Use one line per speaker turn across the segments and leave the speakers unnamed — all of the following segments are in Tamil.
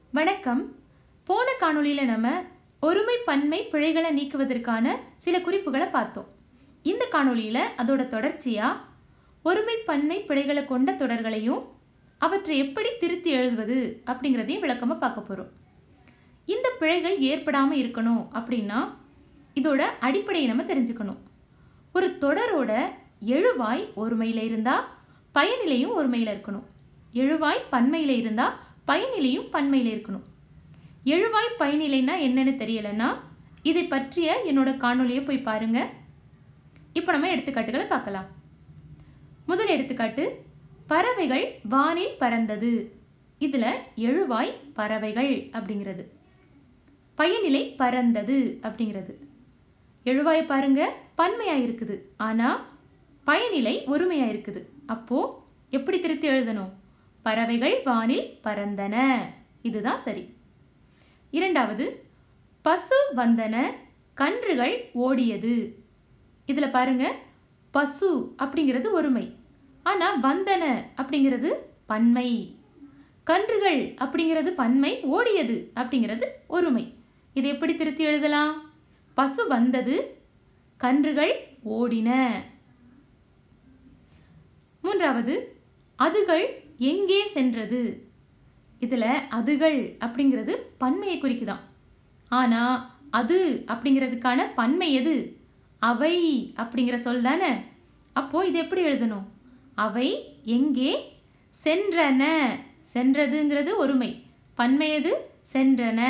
வணக்கம் போன காணொளியில் நம்ம ஒருமை பன்மை பிழைகளை நீக்குவதற்கான சில குறிப்புகளை பார்த்தோம் இந்த காணொளியில் அதோட தொடர்ச்சியாக ஒருமை பன்மை பிழைகளை கொண்ட தொடர்களையும் அவற்றை எப்படி திருத்தி எழுதுவது அப்படிங்கிறதையும் விளக்கமாக பார்க்க போகிறோம் இந்த பிழைகள் ஏற்படாமல் இருக்கணும் அப்படின்னா இதோட அடிப்படையை நம்ம தெரிஞ்சுக்கணும் ஒரு தொடரோட எழுவாய் ஒருமையில் இருந்தால் பயனிலையும் ஒருமையில் இருக்கணும் எழுவாய் பன்மையில் இருந்தால் பயனிலையும் பன்மையில் இருக்கணும் எழுவாய் பயனிலைனா என்னன்னு தெரியலைன்னா இதை பற்றிய என்னோட காணொளியை போய் பாருங்க இப்போ நம்ம எடுத்துக்காட்டுகளை பார்க்கலாம் முதல் எடுத்துக்காட்டு பறவைகள் வானில் பறந்தது இதுல எழுவாய் பறவைகள் அப்படிங்கிறது பயனிலை பறந்தது அப்படிங்கிறது எழுவாய் பாருங்க பன்மையா இருக்குது ஆனா பயனிலை ஒருமையா இருக்குது அப்போ எப்படி திருத்தி எழுதணும் பறவைகள் வானில் பறந்தன இதுதான் சரி இரண்டாவது பசு வந்தன கன்றுகள் ஓடியது இதுல பாருங்க பசு அப்படிங்கிறது ஒருமை ஆனா வந்தன அப்படிங்கிறது பன்மை கன்றுகள் அப்படிங்கிறது பன்மை ஓடியது அப்படிங்கிறது ஒருமை இது எப்படி திருத்தி எழுதலாம் பசு வந்தது கன்றுகள் ஓடின மூன்றாவது அதுகள் எங்கே சென்றது இதுல அதுகள் அப்படிங்கிறது பன்மையை குறிக்குதாம் ஆனா அது அப்படிங்கிறதுக்கான பன்மை எது அவை அப்படிங்கிற சொல் தானே அப்போ இது எப்படி எழுதணும் அவை எங்கே சென்றன சென்றதுங்கிறது ஒருமை பன்மை எது சென்றன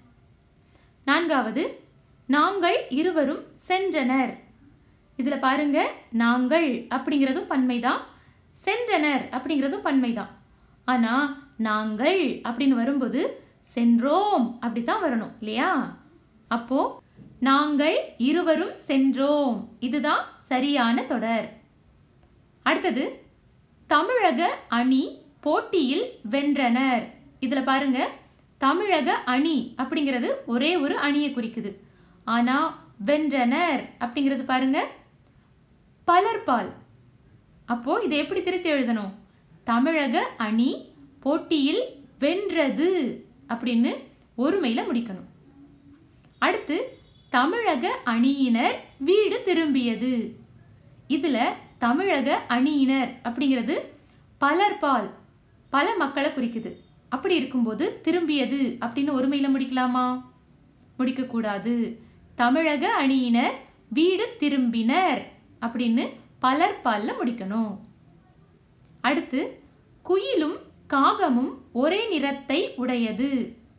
நான்காவது நாங்கள் இருவரும் சென்றனர் இதுல பாருங்க நாங்கள் அப்படிங்கிறதும் பன்மைதான் சென்றனர் அப்படிங்கிறதும் பன்மைதான் ஆனா நாங்கள் அப்படின்னு வரும்போது சென்றோம் அப்படித்தான் வரணும் இல்லையா அப்போ நாங்கள் இருவரும் சென்றோம் இதுதான் சரியான தொடர் அடுத்தது தமிழக அணி போட்டியில் வென்றனர் இதுல பாருங்க தமிழக அணி அப்படிங்கிறது ஒரே ஒரு அணியை குறிக்குது ஆனா வென்றனர் அப்படிங்கிறது பாருங்க பலர்பால் அப்போ இதை எப்படி திருத்தி எழுதணும் தமிழக அணி போட்டியில் வென்றது அப்படின்னு ஒருமையில முடிக்கணும் அடுத்து தமிழக அணியினர் வீடு திரும்பியது இதுல தமிழக அணியினர் அப்படிங்கிறது பலர்பால் பல மக்களை குறிக்குது அப்படி இருக்கும்போது திரும்பியது அப்படின்னு ஒருமையில முடிக்கலாமா முடிக்க கூடாது தமிழக அணியினர் வீடு திரும்பினர் அப்படின்னு பலர்பால்ல முடிக்கணும் அடுத்து குயிலும் காகமும் ஒரே நிறத்தை உடையது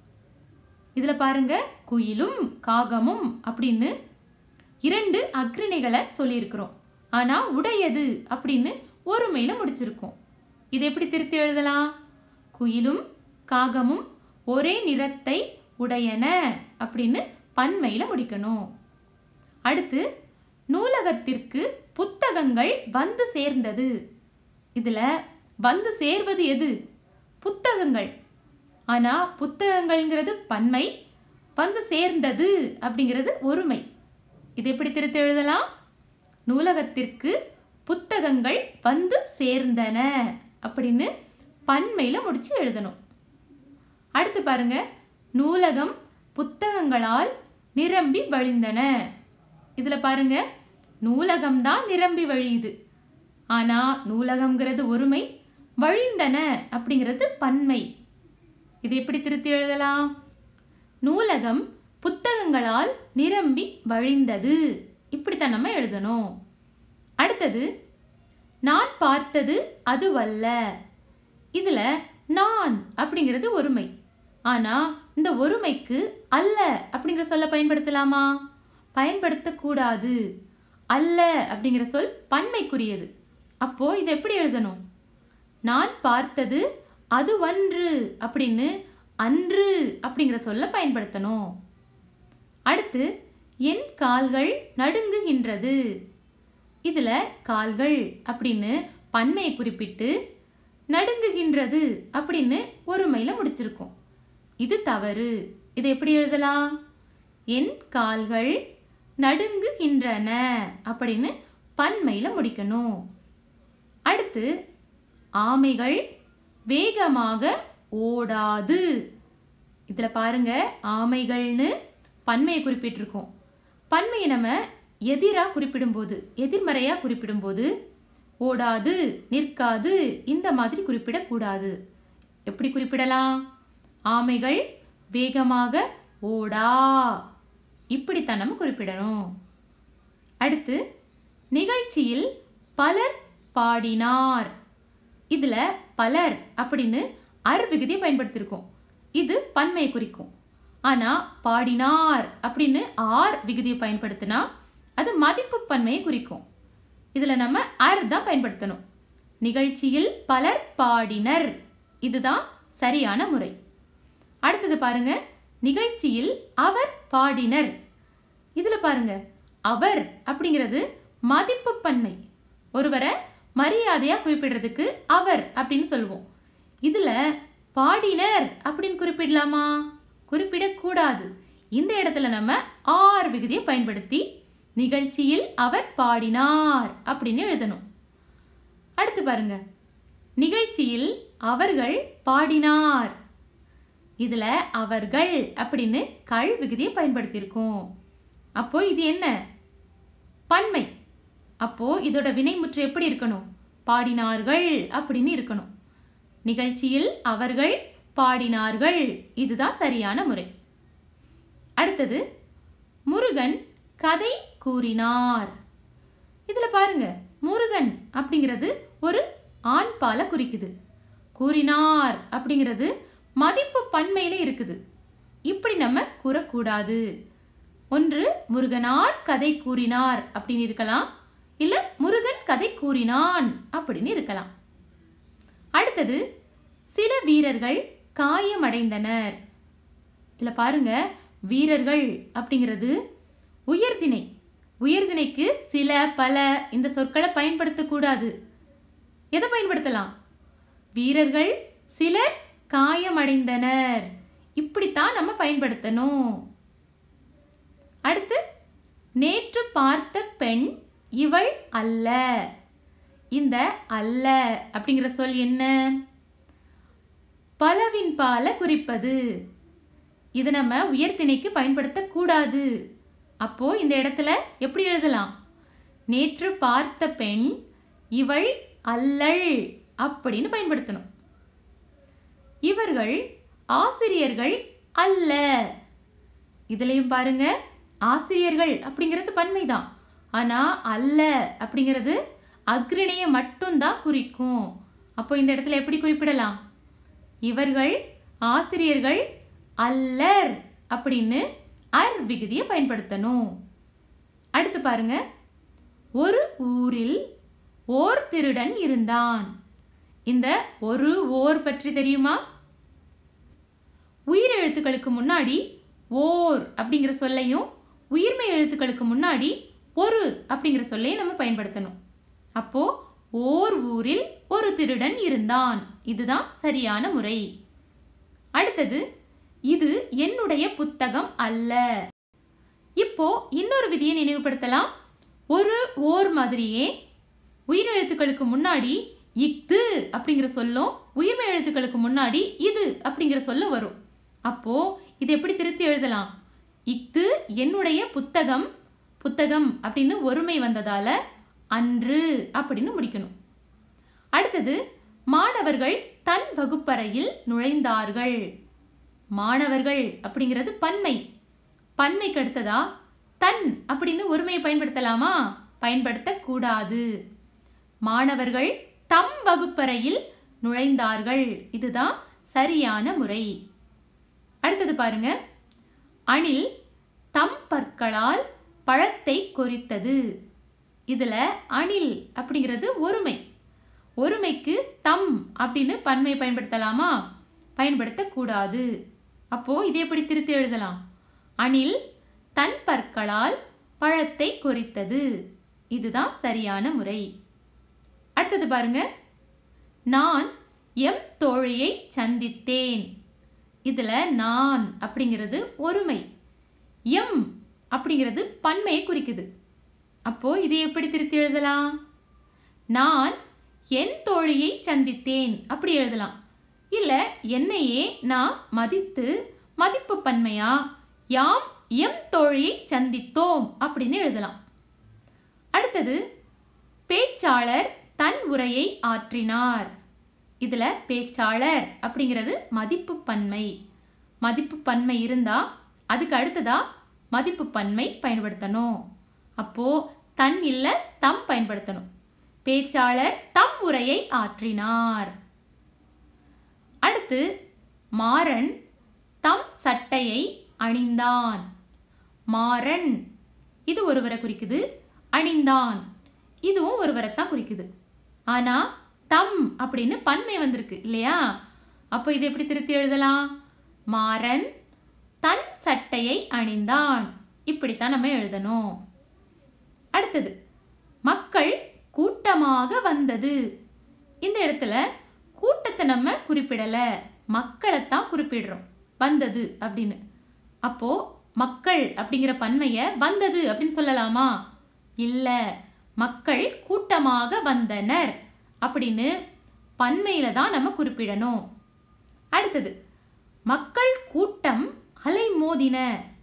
இதுல பாருங்க குயிலும் காகமும் அப்படின்னு இரண்டு அக்ரிணைகளை சொல்லியிருக்கிறோம் ஆனா உடையது அப்படின்னு ஒருமையில முடிச்சிருக்கோம் இதை எப்படி திருத்தி எழுதலாம் குயிலும் காகமும் ஒரே நிறத்தை உடையன அப்படின்னு பன்மையில முடிக்கணும் அடுத்து நூலகத்திற்கு புத்தகங்கள் வந்து சேர்ந்தது இதுல வந்து சேர்வது எது புத்தகங்கள் ஆனா புத்தகங்கள்ங்கிறது பன்மை வந்து சேர்ந்தது அப்படிங்கிறது ஒருமை இது எப்படி திருத்தி எழுதலாம் நூலகத்திற்கு புத்தகங்கள் வந்து சேர்ந்தன அப்படின்னு பன்மையில முடிச்சு எழுதணும் அடுத்து பாருங்க நூலகம் புத்தகங்களால் நிரம்பி வழிந்தன இதுல பாருங்க நூலகம் தான் நிரம்பி வழியுது ஆனா நூலகம்ங்கிறது ஒருமை வழிந்தன அப்படிங்கிறது பன்மை இது எப்படி திருத்தி எழுதலாம் நூலகம் புத்தகங்களால் நிரம்பி வழிந்தது இப்படித்தான் நம்ம எழுதணும் அடுத்தது நான் பார்த்தது அதுவல்ல இதுல நான் அப்படிங்கிறது ஒருமை ஆனா இந்த ஒருமைக்கு அல்ல அப்படிங்கிற சொல்ல பயன்படுத்தலாமா பயன்படுத்தக்கூடாது அல்ல அப்படிங்கிற சொல் பன்மைக்குரியது அப்போ இதை எப்படி எழுதணும் நான் பார்த்தது அதுவன்று அப்படின்னு அன்று அப்படிங்கிற சொல்ல பயன்படுத்தணும் அடுத்து என் கால்கள் நடுங்குகின்றது இதுல கால்கள் அப்படின்னு பன்மையை குறிப்பிட்டு நடுங்குகின்றது அப்படின்னு ஒருமையில முடிச்சிருக்கோம் இது தவறு இதை எப்படி எழுதலாம் என் கால்கள் நடுங்குகின்றன அப்படின்னு பன்மையில முடிக்கணும் அடுத்து ஆமைகள் வேகமாக ஓடாது இதில் பாருங்க ஆமைகள்னு பன்மையை குறிப்பிட்டிருக்கோம் பன்மையை நம்ம எதிராக குறிப்பிடும்போது எதிர்மறையாக குறிப்பிடும்போது ஓடாது நிற்காது இந்த மாதிரி குறிப்பிடக்கூடாது எப்படி குறிப்பிடலாம் ஆமைகள் வேகமாக ஓடா இப்படித்தான் நம்ம குறிப்பிடணும் அடுத்து நிகழ்ச்சியில் பலர் பாடினார் இதுல பலர் அப்படின்னு அர் விகுதியை பயன்படுத்தியிருக்கோம் இது பன்மையை குறிக்கும் ஆனா பாடினார் அப்படின்னு ஆர் விகுதியை பயன்படுத்தினா அது மதிப்பு பன்மையை குறிக்கும் இதுல நம்ம அர் தான் பயன்படுத்தணும் நிகழ்ச்சியில் பலர் பாடினர் இதுதான் சரியான முறை அடுத்தது பாருங்க நிகழ்ச்சியில் அவர் பாடினர் இதுல பாருங்க அவர் அப்படிங்கிறது மதிப்பு பன்மை ஒருவரை மரியாதையா குறிப்பிடுறதுக்கு அவர் அப்படின்னு சொல்லுவோம் இதுல பாடினர் அப்படின்னு குறிப்பிடலாமா குறிப்பிடக்கூடாது இந்த இடத்துல நம்ம ஆர் விகுதியை பயன்படுத்தி நிகழ்ச்சியில் அவர் பாடினார் அப்படின்னு எழுதணும் அடுத்து பாருங்க நிகழ்ச்சியில் அவர்கள் பாடினார் இதுல அவர்கள் அப்படின்னு கள் விகுதியை பயன்படுத்தியிருக்கோம் அப்போ இது என்ன பன்மை அப்போ இதோட வினைமுற்று எப்படி இருக்கணும் பாடினார்கள் அப்படின்னு இருக்கணும் நிகழ்ச்சியில் அவர்கள் பாடினார்கள் இதுதான் சரியான முறை அடுத்தது முருகன் கதை கூறினார் இதுல பாருங்க முருகன் அப்படிங்கிறது ஒரு ஆண் பால குறிக்குது கூறினார் அப்படிங்கிறது மதிப்பு பன்மையில இருக்குது இப்படி நம்ம கூறக்கூடாது ஒன்று முருகனார் கதை கூறினார் அப்படின்னு இருக்கலாம் இல்ல முருகன் கதை கூறினான் அப்படின்னு இருக்கலாம் அடுத்தது சில வீரர்கள் காயமடைந்தனர் இதுல பாருங்க வீரர்கள் அப்படிங்கிறது உயர்திணை உயர்திணைக்கு சில பல இந்த சொற்களை பயன்படுத்தக்கூடாது எதை பயன்படுத்தலாம் வீரர்கள் சிலர் காயமடைந்தனர் இப்படித்தான் நம்ம பயன்படுத்தணும் அடுத்து நேற்று பார்த்த பெண் இவள் அல்ல இந்த அல்ல அப்படிங்கிற சொல் என்ன பலவின் பால குறிப்பது இது நம்ம உயர்திணைக்கு பயன்படுத்தக்கூடாது அப்போ இந்த இடத்துல எப்படி எழுதலாம் நேற்று பார்த்த பெண் இவள் அல்லள் அப்படின்னு பயன்படுத்தணும் இவர்கள் ஆசிரியர்கள் அல்ல இதுலயும் பாருங்க ஆசிரியர்கள் அப்படிங்கிறது பன்மைதான் ஆனா அல்ல அப்படிங்கிறது அக்ரிணையை மட்டும்தான் குறிக்கும் அப்போ இந்த இடத்துல எப்படி குறிப்பிடலாம் இவர்கள் ஆசிரியர்கள் அல்லர் அப்படின்னு அர் விகுதியை பயன்படுத்தணும் அடுத்து பாருங்க ஒரு ஊரில் ஓர் திருடன் இருந்தான் இந்த ஒரு ஓர் பற்றி தெரியுமா உயிர் எழுத்துக்களுக்கு முன்னாடி ஓர் அப்படிங்கிற சொல்லையும் உயிர்மை எழுத்துக்களுக்கு முன்னாடி ஒரு அப்படிங்கிற சொல்லையும் நம்ம பயன்படுத்தணும் அப்போ ஓர் ஊரில் ஒரு திருடன் இருந்தான் இதுதான் சரியான முறை அடுத்தது இது என்னுடைய புத்தகம் அல்ல இப்போ இன்னொரு விதியை நினைவுபடுத்தலாம் ஒரு ஓர் மாதிரியே உயிரெழுத்துக்களுக்கு முன்னாடி இஃது அப்படிங்கிற சொல்லும் உயிர்மை எழுத்துக்களுக்கு முன்னாடி இது அப்படிங்கிற சொல்லும் வரும் அப்போ இது எப்படி திருத்தி எழுதலாம் இஃது என்னுடைய புத்தகம் புத்தகம் அப்படின்னு ஒருமை வந்ததால அன்று அப்படின்னு முடிக்கணும் அடுத்தது மாணவர்கள் தன் வகுப்பறையில் நுழைந்தார்கள் மாணவர்கள் அப்படிங்கிறது பன்மை பன்மைக்கு அடுத்ததா தன் அப்படின்னு ஒருமையை பயன்படுத்தலாமா பயன்படுத்தக்கூடாது மாணவர்கள் தம் வகுப்பறையில் நுழைந்தார்கள் இதுதான் சரியான முறை அடுத்தது பாருங்க அணில் தம் பற்களால் பழத்தை கொறித்தது இதுல அணில் அப்படிங்கிறது ஒருமை ஒருமைக்கு தம் அப்படின்னு பன்மை பயன்படுத்தலாமா பயன்படுத்தக்கூடாது அப்போ இதை எப்படி திருத்தி எழுதலாம் அணில் தன் பற்களால் பழத்தை கொறித்தது இதுதான் சரியான முறை அடுத்தது பாருங்க நான் எம் தோழியை சந்தித்தேன் இதுல நான் அப்படிங்கிறது ஒருமை எம் அப்படிங்கிறது பன்மையை குறிக்குது அப்போ இதை எப்படி திருத்தி எழுதலாம் நான் என் தோழியை சந்தித்தேன் அப்படி எழுதலாம் இல்ல என்னையே நான் மதித்து மதிப்பு பன்மையா யாம் எம் தோழியை சந்தித்தோம் அப்படின்னு எழுதலாம் அடுத்தது பேச்சாளர் தன் உரையை ஆற்றினார் இதுல பேச்சாளர் அப்படிங்கிறது மதிப்பு பன்மை மதிப்பு பன்மை இருந்தா அதுக்கு அடுத்ததா மதிப்பு பன்மை பயன்படுத்தணும் அப்போ தன் இல்ல தம் பயன்படுத்தணும் பேச்சாளர் தம் உரையை ஆற்றினார் அடுத்து மாறன் தம் சட்டையை அணிந்தான் மாறன் இது ஒருவரை குறிக்குது அணிந்தான் இதுவும் ஒருவரைத்தான் குறிக்குது ஆனா தம் அப்படின்னு பன்மை வந்திருக்கு இல்லையா அப்போ இது எப்படி திருத்தி எழுதலாம் மாறன் தன் சட்டையை அணிந்தான் இப்படித்தான் நம்ம எழுதணும் அடுத்தது மக்கள் கூட்டமாக வந்தது இந்த இடத்துல கூட்டத்தை நம்ம குறிப்பிடல மக்களைத்தான் குறிப்பிடுறோம் வந்தது அப்படின்னு அப்போ மக்கள் அப்படிங்கிற பன்மைய வந்தது அப்படின்னு சொல்லலாமா இல்ல மக்கள் கூட்டமாக வந்தனர் அப்படின்னு பன்மையில தான் நம்ம குறிப்பிடணும் அடுத்தது மக்கள் கூட்டம் அலை மோதின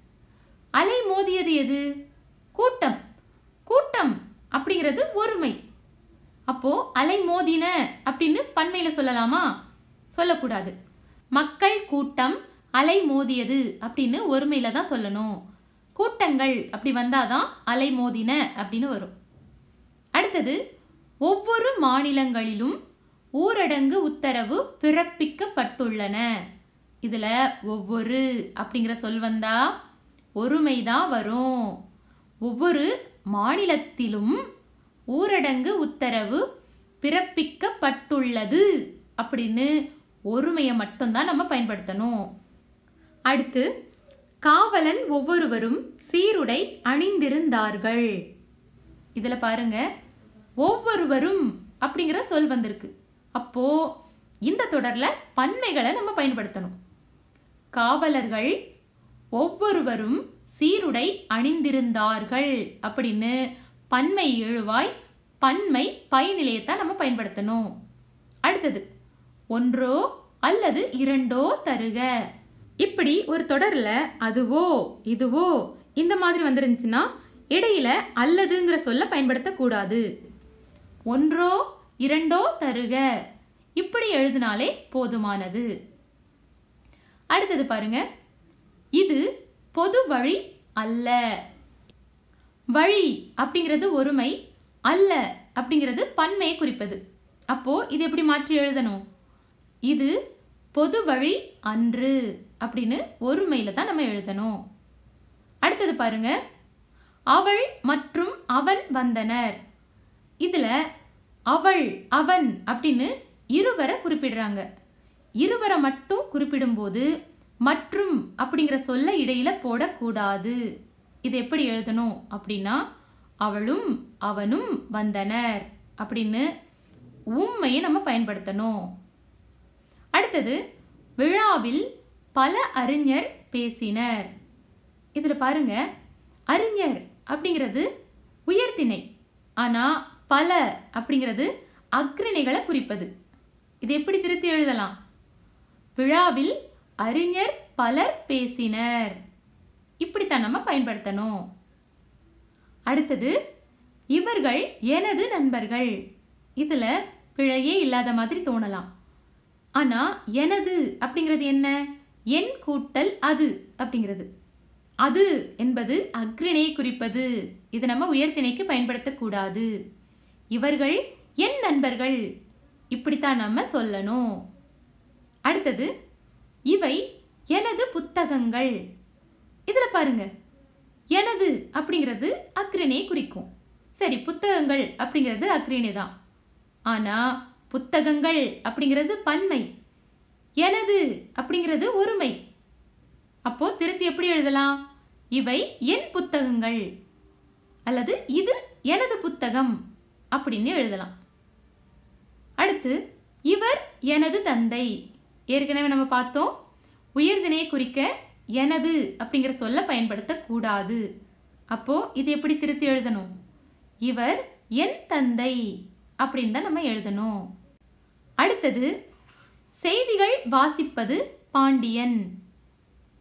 அலை மோதியது எது கூட்டம் கூட்டம் அப்படிங்கிறது ஒருமை அப்போ அலை மோதின அப்படின்னு பன்மையில சொல்லலாமா சொல்லக்கூடாது மக்கள் கூட்டம் அலை மோதியது அப்படின்னு ஒருமையில தான் சொல்லணும் கூட்டங்கள் அப்படி வந்தாதான் அலை மோதின அப்படின்னு வரும் அடுத்தது ஒவ்வொரு மாநிலங்களிலும் ஊரடங்கு உத்தரவு பிறப்பிக்கப்பட்டுள்ளன இதுல ஒவ்வொரு அப்படிங்கிற சொல் வந்தா ஒருமை தான் வரும் ஒவ்வொரு மாநிலத்திலும் ஊரடங்கு உத்தரவு பிறப்பிக்கப்பட்டுள்ளது அப்படின்னு ஒருமையை மட்டும்தான் நம்ம பயன்படுத்தணும் அடுத்து காவலன் ஒவ்வொருவரும் சீருடை அணிந்திருந்தார்கள் இதுல பாருங்க ஒவ்வொருவரும் அப்படிங்கிற சொல் வந்திருக்கு அப்போ இந்த தொடர்ல பன்மைகளை நம்ம பயன்படுத்தணும் காவலர்கள் ஒவ்வொருவரும் சீருடை அணிந்திருந்தார்கள் அப்படின்னு பன்மை எழுவாய் பன்மை பயனிலையத்தை நம்ம பயன்படுத்தணும் அடுத்தது ஒன்றோ அல்லது இரண்டோ தருக இப்படி ஒரு தொடர்ல அதுவோ இதுவோ இந்த மாதிரி வந்துருந்துச்சுன்னா இடையில அல்லதுங்கிற சொல்ல பயன்படுத்தக்கூடாது ஒன்றோ இரண்டோ தருக இப்படி எழுதினாலே போதுமானது அடுத்தது பாருங்க இது பொது வழி அல்ல வழி அப்படிங்கிறது ஒருமை அல்ல அப்படிங்கிறது பன்மையை குறிப்பது அப்போ இது எப்படி மாற்றி எழுதணும் இது பொது வழி அன்று அப்படின்னு ஒருமையில தான் நம்ம எழுதணும் அடுத்தது பாருங்க அவள் மற்றும் அவன் வந்தனர் இதுல அவள் அவன் அப்படின்னு இருவரை குறிப்பிடுறாங்க இருவரை மட்டும் குறிப்பிடும்போது மற்றும் அப்படிங்கிற சொல்ல இடையில போடக்கூடாது இது எப்படி எழுதணும் அப்படின்னா அவளும் அவனும் வந்தனர் அப்படின்னு உண்மையை நம்ம பயன்படுத்தணும் அடுத்தது விழாவில் பல அறிஞர் பேசினர் இதுல பாருங்க அறிஞர் அப்படிங்கிறது உயர்திணை ஆனா பல அப்படிங்கிறது அக்ரிணைகளை குறிப்பது இது எப்படி திருத்தி எழுதலாம் விழாவில் அறிஞர் பலர் பேசினர் இப்படித்தான் நம்ம பயன்படுத்தணும் அடுத்தது இவர்கள் எனது நண்பர்கள் இதுல பிழையே இல்லாத மாதிரி தோணலாம் ஆனா எனது அப்படிங்கிறது என்ன என் கூட்டல் அது அப்படிங்கிறது அது என்பது அக்ரிணையை குறிப்பது இது நம்ம உயர்திணைக்கு பயன்படுத்தக்கூடாது இவர்கள் என் நண்பர்கள் இப்படித்தான் நம்ம சொல்லணும் அடுத்தது இவை எனது புத்தகங்கள் இதுல பாருங்க எனது அப்படிங்கிறது அக்ரிணையை குறிக்கும் சரி புத்தகங்கள் அப்படிங்கிறது அக்ரிணை தான் ஆனா புத்தகங்கள் அப்படிங்கிறது பன்மை எனது அப்படிங்கிறது ஒருமை அப்போ திருத்தி எப்படி எழுதலாம் இவை என் புத்தகங்கள் அல்லது இது எனது புத்தகம் அப்படின்னு எழுதலாம் அடுத்து இவர் எனது தந்தை ஏற்கனவே நம்ம பார்த்தோம் உயர்திணையை குறிக்க எனது அப்படிங்கிற சொல்ல பயன்படுத்தக்கூடாது அப்போ இது எப்படி திருத்தி எழுதணும் இவர் என் தந்தை அப்படின்னு தான் நம்ம எழுதணும் அடுத்தது செய்திகள் வாசிப்பது பாண்டியன்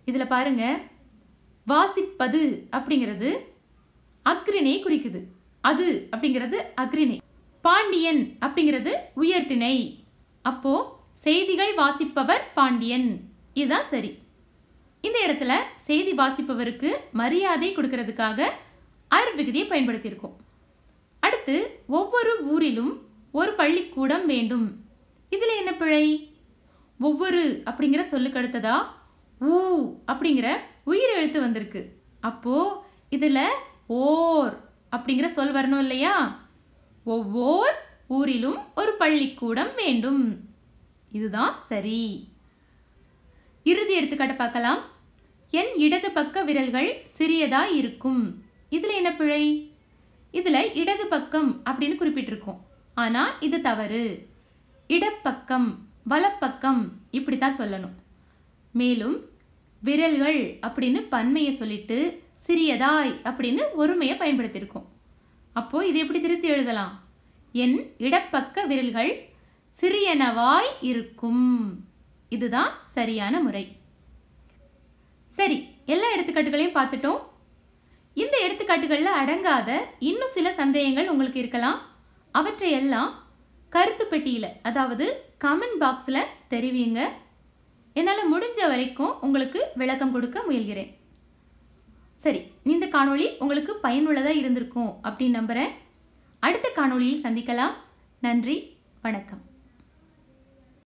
இதில் பாருங்க வாசிப்பது அப்படிங்கிறது அக்ரிணை குறிக்குது அது அப்படிங்கிறது அக்ரிணை பாண்டியன் அப்படிங்கிறது உயர்திணை அப்போ செய்திகள் வாசிப்பவர் பாண்டியன் இதுதான் சரி இந்த இடத்துல செய்தி வாசிப்பவருக்கு மரியாதை கொடுக்கறதுக்காக அர் விகுதியை பயன்படுத்தியிருக்கோம் அடுத்து ஒவ்வொரு ஊரிலும் ஒரு பள்ளிக்கூடம் வேண்டும் இதுல என்ன பிழை ஒவ்வொரு அப்படிங்கிற சொல்லுக்கு அடுத்ததா ஊ அப்படிங்கிற உயிர் எழுத்து வந்திருக்கு அப்போ இதுல ஓர் அப்படிங்கிற சொல் வரணும் இல்லையா ஒவ்வொரு ஊரிலும் ஒரு பள்ளிக்கூடம் வேண்டும் இதுதான் சரி இறுதி எடுத்துக்காட்டு பார்க்கலாம் என் இடது பக்க விரல்கள் சிறியதா இருக்கும் இதுல என்ன பிழை இதுல இடது பக்கம் அப்படின்னு குறிப்பிட்டிருக்கும் ஆனா இது தவறு இடப்பக்கம் வலப்பக்கம் இப்படித்தான் சொல்லணும் மேலும் விரல்கள் அப்படின்னு பன்மையை சொல்லிட்டு சிறியதாய் அப்படின்னு ஒருமையை பயன்படுத்தியிருக்கோம் அப்போ இது எப்படி திருத்தி எழுதலாம் என் இடப்பக்க விரல்கள் சிறியனவாய் இருக்கும் இதுதான் சரியான முறை சரி எல்லா எடுத்துக்காட்டுகளையும் பார்த்துட்டோம் இந்த எடுத்துக்காட்டுகளில் அடங்காத இன்னும் சில சந்தேகங்கள் உங்களுக்கு இருக்கலாம் அவற்றை எல்லாம் கருத்து பெட்டியில் அதாவது கமெண்ட் பாக்ஸில் தெரிவிங்க என்னால் முடிஞ்ச வரைக்கும் உங்களுக்கு விளக்கம் கொடுக்க முயல்கிறேன் சரி இந்த காணொளி உங்களுக்கு பயனுள்ளதாக இருந்திருக்கும் அப்படின்னு நம்புகிறேன் அடுத்த காணொளியில் சந்திக்கலாம் நன்றி வணக்கம்